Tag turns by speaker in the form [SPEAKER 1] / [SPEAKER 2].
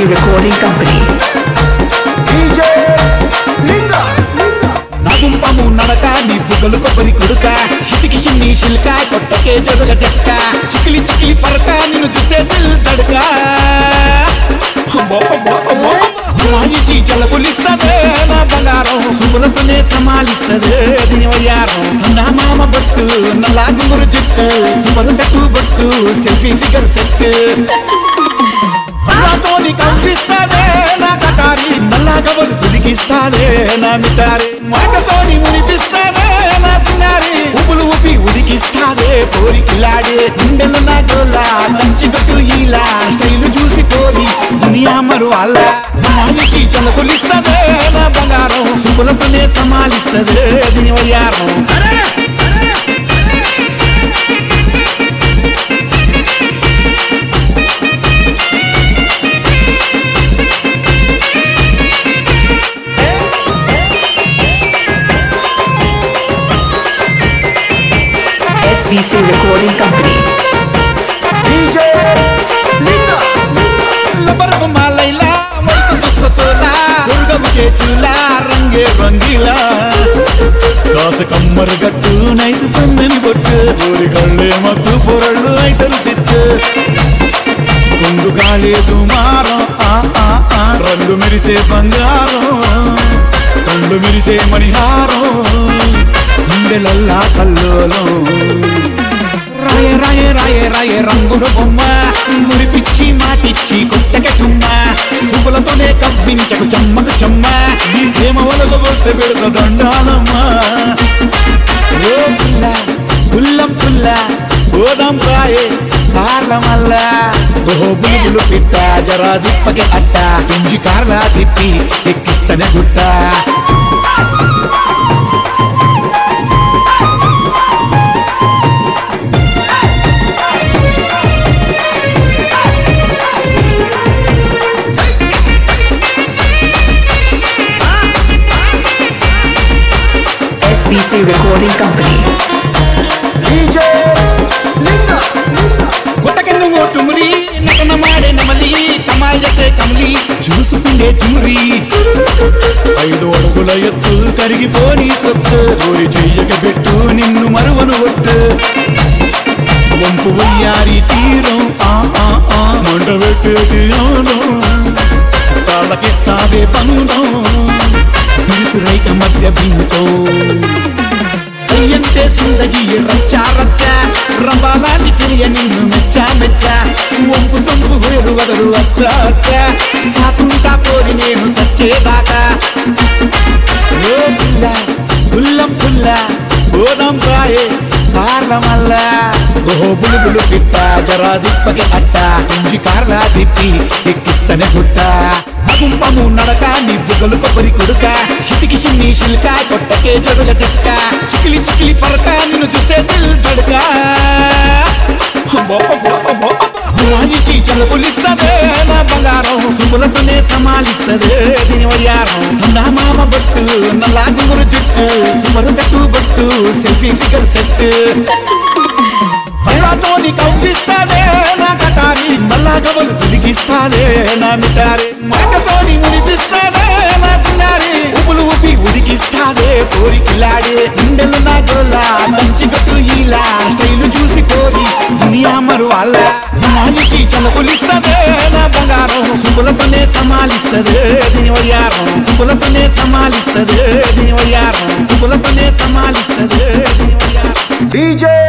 [SPEAKER 1] Recording Company.
[SPEAKER 2] నగుంపము నడక నీ బుగ్గలు కొబ్బరి కొడుక చిటికి చిన్ని శిల్క కొట్టకే జరుగ చెక్క చికిలి చికిలి పరక నిన్ను చూస్తే దిల్ తడక మాయిచి చల్లపులిస్తదే నా బంగారం సుములతోనే సమాలిస్తదే దీని వయ్యారం సన్నా మామ బొట్టు నల్లా గుంగురు జుట్టు సుమరు కట్టు బొట్టు సెల్ఫీ ఫిగర్ సెట్ నాతోని కనిపిస్తాదే నా కటారి నల్లా కబలు ఉదికిస్తాదే నా మిటారి మాటతోని మునిపిస్తాదే నా తిన్నారి ఉపులు ఊపి ఉదికిస్తాదే పోరికిలాడే గుండెలు నా గోలా కంచి గట్టు ఇలా స్టైల్ చూసి కోరి దునియా మరు అల్ల మానికి చల్లకులిస్తదే నా బంగారం సుపులతోనే సమాలిస్తదే దీని వయ్యారం
[SPEAKER 1] SVC Recording Company.
[SPEAKER 2] లబరపు మాలైలా వయసు చూసిన సోలా దుర్గముకే చూలా రంగే రంగిలా కాస కమ్మరు గట్టు నైసు సందని బొట్టు ఊరి కళ్ళే మత్తు పొరళ్ళు అయితరు సిత్తు కొంగు గాలేదు మారం ఆ ఆ ఆ రంగు మెరిసే బంగారం కళ్ళు మెరిసే మణిహారం గుండెలల్లా కల్లోలం రాయ రాయ రాయ రాయ రంగుల బొమ్మ మురిపిచ్చి మాటిచ్చి కొట్టక తుమ్మ పువ్వులతోనే కవ్వించకు చెమ్మకు చెమ్మ నీ ప్రేమ వలలు వస్తే పెడత దండాలమ్మ ఓ పుల్ల పుల్లం పుల్ల గోదాం రాయే కార్ల మల్ల ఓహో బులుబులు పిట్ట జరా దిప్పకి అట్ట పింజి కార్లా తిప్పి ఎక్కిస్తనే గుట్ట
[SPEAKER 1] SVC Recording Company.
[SPEAKER 2] గుట్టకెన్ను ఓ తుమురి నటన మాడే నమలి కమాల్ చేసే కమలి చూసుకుండే చుమురి ఐదు అడుగుల ఎత్తు కరిగిపోని సత్తు ఊరి చెయ్యక పెట్టు నిన్ను మరువను ఒట్టు వంపు వయ్యారి తీరం ఆ ఆ ఆ మంట పెట్టేటి ఆనం తాళ్ళకిస్తావే పందం విసురైక మధ్య బింతో సయ్యంతే సిందగి రచ్చా రచ్చా రంబాలాంటి చెలియ నిన్ను మెచ్చా మెచ్చా వంపు సొంపు వేరు వదరు అచ్చా అచ్చా సాతుంటా కోరి నేను సచ్చేదాకా ఓ పుల్ల పుల్లం పుల్ల గోదాం రాయే కార్ల మల్ల ఓహో బులుబులు పిట్ట జరా దిప్పకి అట్ట ఇంజి కార్లా తిప్పి ఎక్కిస్తనే గుట్ట అగుంపము నడక నీ బుగ్గలు కొబ్బరి కొడుక చిటికి చిన్ని శిల్క కొట్టకే జరుగ చెక్క చికిలి చికిలి పరక నిన్ను చూస్తే దిల్ తడక మానిచి చల్లపులిస్తదే నా బంగారం సుములతోనే సమాలిస్తదే దీని వయ్యారం సందా మామ బొట్టు నల్లా గుంగురు జుట్టు సుమరు కట్టు బొట్టు సెల్ఫీ ఫిగర్ సెట్ పళ్ళతోని కవ్విస్తాదే నా కటారి నల్లా గవలు ఉదికిస్తాదే నా మిటారి మాటతోని మునిపిస్తాదే నా తిన్నారి ఉపులు ఊపి ఉదికిస్తాదే కోరికిలాడే గుండెలు నా గోలా దంచి గట్టు ఇలా స్టైల్ చూసి కోరి దునియా మరు అల్ల మానికి చల్లపులిస్తదే నా బంగారం సుపులతోనే సమాలిస్తదే దీని వయ్యారం సుపులతోనే సమాలిస్తదే దీని వయ్యారం సుపులతోనే సమాలిస్తదే దీని వయ్యారం
[SPEAKER 3] DJ